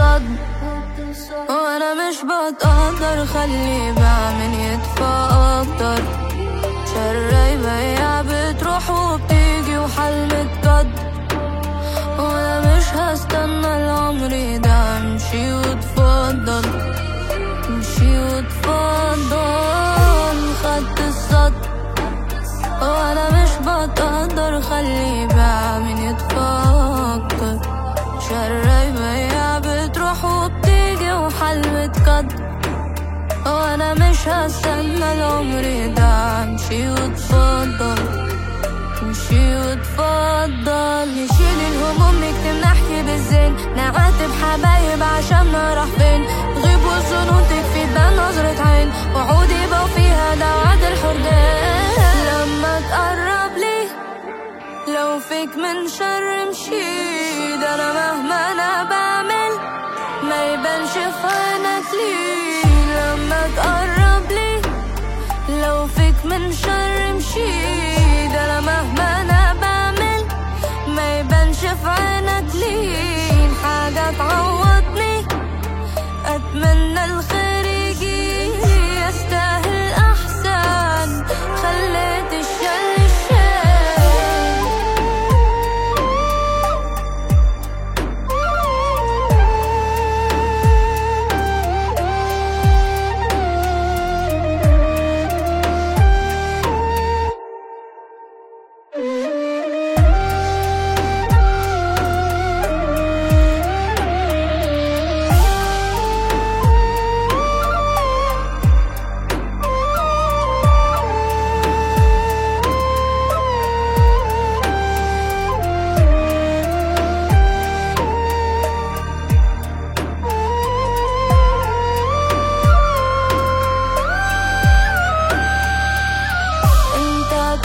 الصدمة وانا مش بتقدر خلي بعمل يتفقدر شراي بياع بتروح وبتيجي وحل متقدر وانا مش هستنى العمر ده امشي وتفضل امشي وتفضل خدت الصدمة وانا مش بقدر خلي بعمل يتفكر شراي بياع بتروح وبتيجي وحل متقدر وانا مش هستنى العمر ده امشي وتفضل امشي وتفضل نشيل الهموم نكتب نحكي بالزين نعاتب حبايب عشان نروح فين تغيب والظنون تكفي تبان نظرة عين وعود يبقى فيها ده وعد الحرية لما تقرب لي لو فيك من شر مشي ده انا مهما انا بعمل ما يبانش في عينك ليه لما تقرب لي لو فيك من شر مشي ده انا مهما انا بعمل ما يبانش في عينك ليه حاجة تعوضني اتمنى الخير يجي يستاهل احسن خليت الشر الشر انت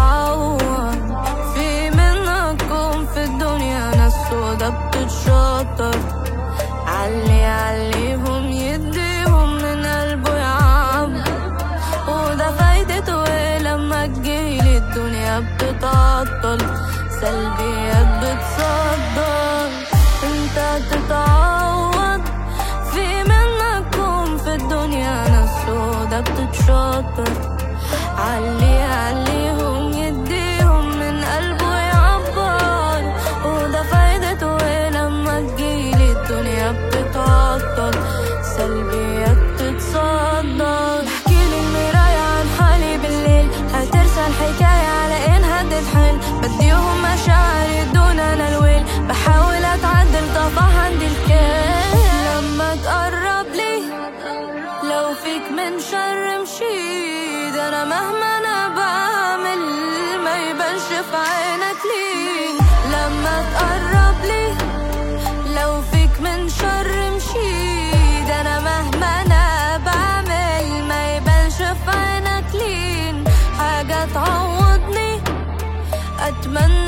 تتعود في منكم في الدنيا ناس سودا بتتشطر علي عليهم يديهم من قلبه يعب وده فايدته ايه لما تجيلي الدنيا بتتعطل سلبيات بتصدر انت تتعود في منكم في الدنيا ناس سودا بتتشطر علي عليهم يديهم من قلبه يعبر وده فايدته ايه لما تجيلي الدنيا بتتعطل سلبيات تتصدر بحكيلي المراية عن حالي بالليل هترسى الحكاية على انها تتحل بديهم مشاعري دون انا الويل بحاول اتعدل طفح عندي الكيل لما تقرب لي لو فيك من شر مشيد انا مهما انا بعمل ما يبانش في عينك ليه لما تقرب لي لو فيك من شر مشيد انا مهما انا بعمل ما يبانش في عينك ليه حاجة تعوضني اتمنى